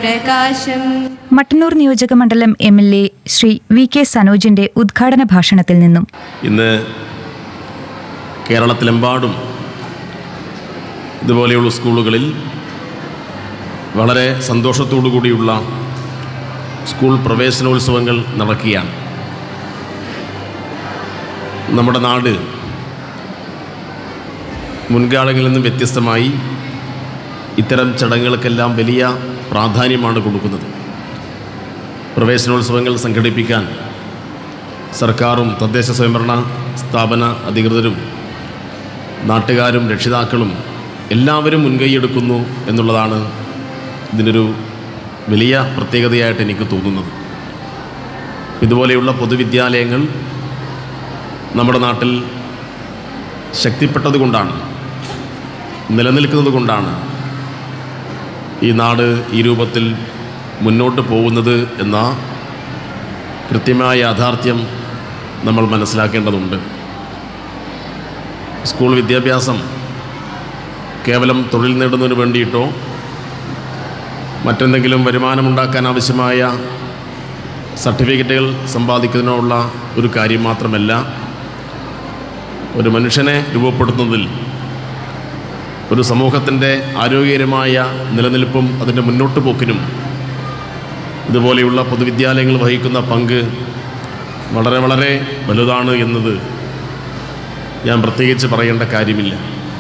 പ്രകാശം മട്ടന്നൂർ നിയോജക മണ്ഡലം M L A Shri V K സനോജിന്റെ ഉദ്ഘാടന ഭാഷണത്തിൽ നിന്നും ഇന്ന് കേരളത്തിലെമ്പാടും ഇതുപോലെയുള്ള സ്കൂളുകളിൽ വളരെ സന്തോഷത്തോടു കൂടിയുള്ള സ്കൂൾ പ്രവേശനോത്സവങ്ങൾ നടക്കുകയാണ് നമ്മുടെ നാട് മുൻകാലങ്ങളിൽ നിന്നും വ്യത്യസ്തമായി ഇത്തരം ചടങ്ങുകൾക്കെല്ലാം വലിയ പ്രാധാന്യമാണ് കൊടുക്കുന്നത് പ്രവേശനോത്സവങ്ങൾ സംഘടിപ്പിക്കാൻ സർക്കാരും തദ്ദേശ സ്വയംഭരണ സ്ഥാപന അധികൃതരും നാട്ടുകാരും രക്ഷിതാക്കളും എല്ലാവരും മുൻകൈയെടുക്കുന്നു എന്നുള്ളതാണ് ഇതിനൊരു വലിയ പ്രത്യേകതയായിട്ട് എനിക്ക് തോന്നുന്നത് ഇതുപോലെയുള്ള പൊതുവിദ്യാലയങ്ങൾ നമ്മുടെ നാട്ടിൽ ശക്തിപ്പെട്ടത് കൊണ്ടാണ് നിലനിൽക്കുന്നത് കൊണ്ടാണ് ഈ നാട് ഈ രൂപത്തിൽ മുന്നോട്ട് പോകുന്നത് എന്ന കൃത്യമായ യാഥാർത്ഥ്യം നമ്മൾ മനസ്സിലാക്കേണ്ടതുണ്ട് സ്കൂൾ വിദ്യാഭ്യാസം കേവലം തൊഴിൽ നേടുന്നതിന് വേണ്ടിയിട്ടോ മറ്റെന്തെങ്കിലും വരുമാനമുണ്ടാക്കാൻ ആവശ്യമായ സർട്ടിഫിക്കറ്റുകൾ സമ്പാദിക്കുന്നതിനോ ഉള്ള ഒരു കാര്യം മാത്രമല്ല ഒരു മനുഷ്യനെ രൂപപ്പെടുത്തുന്നതിൽ ഒരു സമൂഹത്തിൻ്റെ ആരോഗ്യകരമായ നിലനിൽപ്പും അതിൻ്റെ മുന്നോട്ട് പോക്കിനും ഇതുപോലെയുള്ള പൊതുവിദ്യാലയങ്ങൾ വഹിക്കുന്ന പങ്ക് വളരെ വളരെ വലുതാണ് എന്നത് ഞാൻ പ്രത്യേകിച്ച് പറയേണ്ട കാര്യമില്ല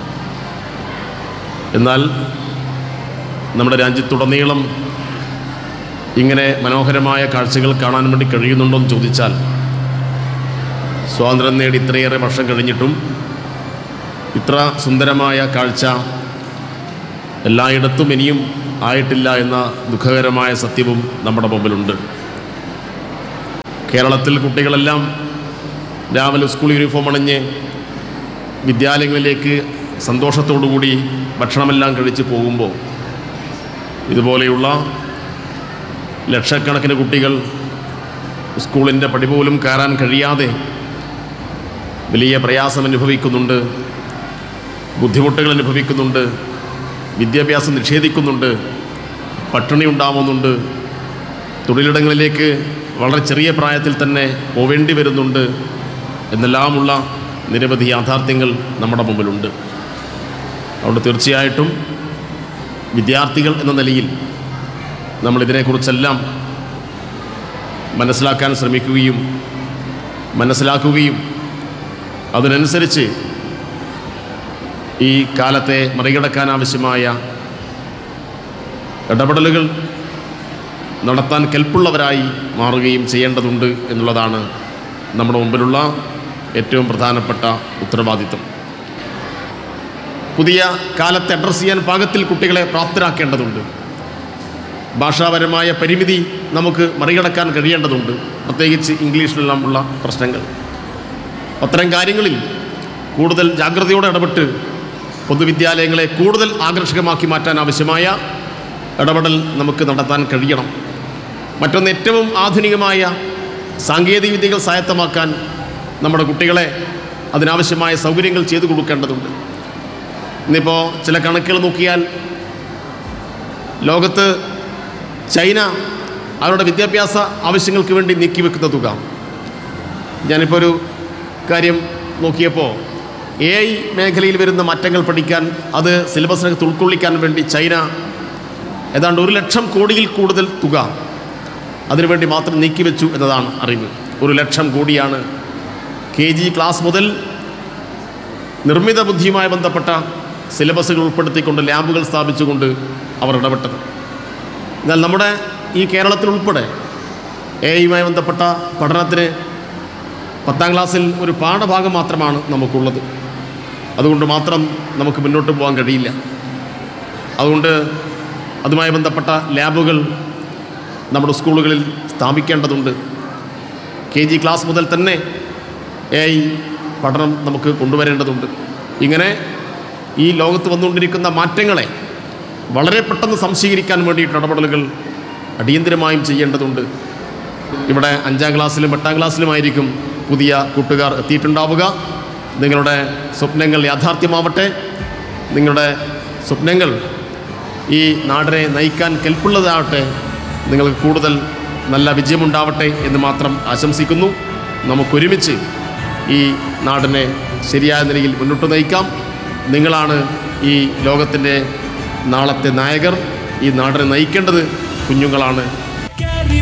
എന്നാൽ നമ്മുടെ രാജ്യത്തുടനീളം ഇങ്ങനെ മനോഹരമായ കാഴ്ചകൾ കാണാൻ വേണ്ടി കഴിയുന്നുണ്ടോ എന്ന് ചോദിച്ചാൽ സ്വാതന്ത്ര്യം നേടി ഇത്രയേറെ വർഷം കഴിഞ്ഞിട്ടും ഇത്ര സുന്ദരമായ കാഴ്ച എല്ലായിടത്തും ഇനിയും ആയിട്ടില്ല എന്ന ദുഃഖകരമായ സത്യവും നമ്മുടെ മുമ്പിലുണ്ട് കേരളത്തിൽ കുട്ടികളെല്ലാം രാവിലെ സ്കൂൾ യൂണിഫോം അണിഞ്ഞ് വിദ്യാലയങ്ങളിലേക്ക് സന്തോഷത്തോടുകൂടി ഭക്ഷണമെല്ലാം കഴിച്ച് പോകുമ്പോൾ ഇതുപോലെയുള്ള ലക്ഷക്കണക്കിന് കുട്ടികൾ സ്കൂളിൻ്റെ പടി പോലും കയറാൻ കഴിയാതെ വലിയ പ്രയാസം അനുഭവിക്കുന്നുണ്ട് ബുദ്ധിമുട്ടുകൾ അനുഭവിക്കുന്നുണ്ട് വിദ്യാഭ്യാസം നിഷേധിക്കുന്നുണ്ട് പട്ടിണി ഉണ്ടാവുന്നുണ്ട് തൊഴിലിടങ്ങളിലേക്ക് വളരെ ചെറിയ പ്രായത്തിൽ തന്നെ പോവേണ്ടി വരുന്നുണ്ട് എന്നെല്ലാമുള്ള നിരവധി യാഥാർത്ഥ്യങ്ങൾ നമ്മുടെ മുമ്പിലുണ്ട് അതുകൊണ്ട് തീർച്ചയായിട്ടും വിദ്യാർത്ഥികൾ എന്ന നിലയിൽ നമ്മൾ ഇതിനെക്കുറിച്ചെല്ലാം മനസ്സിലാക്കാൻ ശ്രമിക്കുകയും മനസ്സിലാക്കുകയും അതിനനുസരിച്ച് ഈ കാലത്തെ മറികടക്കാൻ ആവശ്യമായ ഇടപെടലുകൾ നടത്താൻ കെൽപ്പുള്ളവരായി മാറുകയും ചെയ്യേണ്ടതുണ്ട് എന്നുള്ളതാണ് നമ്മുടെ മുമ്പിലുള്ള ഏറ്റവും പ്രധാനപ്പെട്ട ഉത്തരവാദിത്വം പുതിയ കാലത്തെ അഡ്രസ്സ് ചെയ്യാൻ പാകത്തിൽ കുട്ടികളെ പ്രാപ്തരാക്കേണ്ടതുണ്ട് ഭാഷാപരമായ പരിമിതി നമുക്ക് മറികടക്കാൻ കഴിയേണ്ടതുണ്ട് പ്രത്യേകിച്ച് ഇംഗ്ലീഷിലെല്ലാം ഉള്ള പ്രശ്നങ്ങൾ അത്തരം കാര്യങ്ങളിൽ കൂടുതൽ ജാഗ്രതയോടെ ഇടപെട്ട് പൊതുവിദ്യാലയങ്ങളെ കൂടുതൽ ആകർഷകമാക്കി മാറ്റാൻ ആവശ്യമായ ഇടപെടൽ നമുക്ക് നടത്താൻ കഴിയണം മറ്റൊന്ന് ഏറ്റവും ആധുനികമായ സാങ്കേതിക വിദ്യകൾ സ്വായത്തമാക്കാൻ നമ്മുടെ കുട്ടികളെ അതിനാവശ്യമായ സൗകര്യങ്ങൾ ചെയ്തു കൊടുക്കേണ്ടതുണ്ട് ഇന്നിപ്പോൾ ചില കണക്കുകൾ നോക്കിയാൽ ലോകത്ത് ചൈന അവരുടെ വിദ്യാഭ്യാസ ആവശ്യങ്ങൾക്ക് വേണ്ടി നീക്കിവെക്കുന്ന തുക ഞാനിപ്പോൾ ഒരു കാര്യം നോക്കിയപ്പോൾ എ ഐ മേഖലയിൽ വരുന്ന മാറ്റങ്ങൾ പഠിക്കാൻ അത് സിലബസിനകത്ത് ഉൾക്കൊള്ളിക്കാൻ വേണ്ടി ചൈന ഏതാണ്ട് ഒരു ലക്ഷം കോടിയിൽ കൂടുതൽ തുക അതിനുവേണ്ടി മാത്രം നീക്കിവെച്ചു എന്നതാണ് അറിവ് ഒരു ലക്ഷം കോടിയാണ് കെ ജി ക്ലാസ് മുതൽ നിർമ്മിത ബുദ്ധിയുമായി ബന്ധപ്പെട്ട സിലബസുകൾ ഉൾപ്പെടുത്തിക്കൊണ്ട് ലാബുകൾ സ്ഥാപിച്ചുകൊണ്ട് അവർ ഇടപെട്ടത് എന്നാൽ നമ്മുടെ ഈ കേരളത്തിൽ ഉൾപ്പെടെ എ ഐയുമായി ബന്ധപ്പെട്ട പഠനത്തിന് പത്താം ക്ലാസ്സിൽ ഒരു പാഠഭാഗം മാത്രമാണ് നമുക്കുള്ളത് അതുകൊണ്ട് മാത്രം നമുക്ക് മുന്നോട്ട് പോകാൻ കഴിയില്ല അതുകൊണ്ട് അതുമായി ബന്ധപ്പെട്ട ലാബുകൾ നമ്മുടെ സ്കൂളുകളിൽ സ്ഥാപിക്കേണ്ടതുണ്ട് കെ ജി ക്ലാസ് മുതൽ തന്നെ എ ഐ പഠനം നമുക്ക് കൊണ്ടുവരേണ്ടതുണ്ട് ഇങ്ങനെ ഈ ലോകത്ത് വന്നുകൊണ്ടിരിക്കുന്ന മാറ്റങ്ങളെ വളരെ പെട്ടെന്ന് സംശീകരിക്കാൻ വേണ്ടിയിട്ട് ഇടപെടലുകൾ അടിയന്തിരമായും ചെയ്യേണ്ടതുണ്ട് ഇവിടെ അഞ്ചാം ക്ലാസ്സിലും എട്ടാം ക്ലാസ്സിലുമായിരിക്കും പുതിയ കൂട്ടുകാർ എത്തിയിട്ടുണ്ടാവുക നിങ്ങളുടെ സ്വപ്നങ്ങൾ യാഥാർത്ഥ്യമാവട്ടെ നിങ്ങളുടെ സ്വപ്നങ്ങൾ ഈ നാടിനെ നയിക്കാൻ കെൽപ്പുള്ളതാവട്ടെ നിങ്ങൾക്ക് കൂടുതൽ നല്ല വിജയമുണ്ടാവട്ടെ എന്ന് മാത്രം ആശംസിക്കുന്നു നമുക്കൊരുമിച്ച് ഈ നാടിനെ ശരിയായ നിലയിൽ മുന്നോട്ട് നയിക്കാം നിങ്ങളാണ് ഈ ലോകത്തിൻ്റെ നാളത്തെ നായകർ ഈ നാടിനെ നയിക്കേണ്ടത് കുഞ്ഞുങ്ങളാണ്